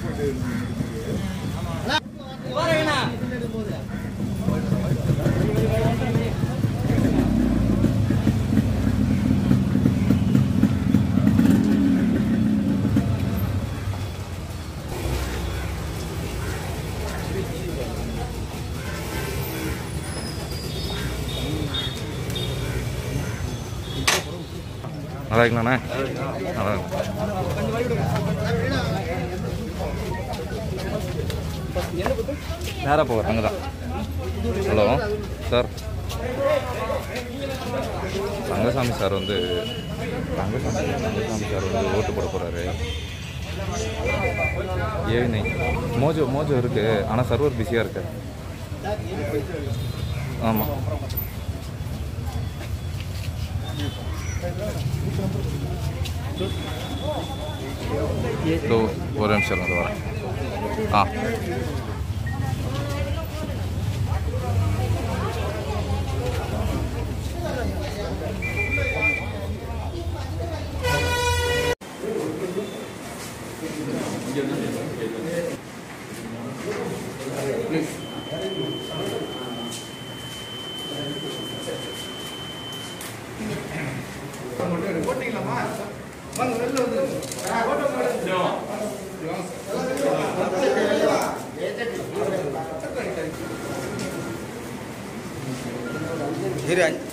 நல்லா இருக்கலாண்ணே நல்லா இருக்கு. நேராக போகிறேன் அங்கே தான் ஹலோ சார் ரங்கசாமி சார் வந்து ரங்கசாமி ரங்கசாமி சார் வந்து ஓட்டு போட போகிறாரு ஈவினிங் மோஜோ மோஜோ இருக்குது ஆனால் சர்வர் பிஸியாக இருக்கு ஆமாம் இதோ ஒரு நிமிஷம் அது வரேன் ஆ இரு அஞ்சு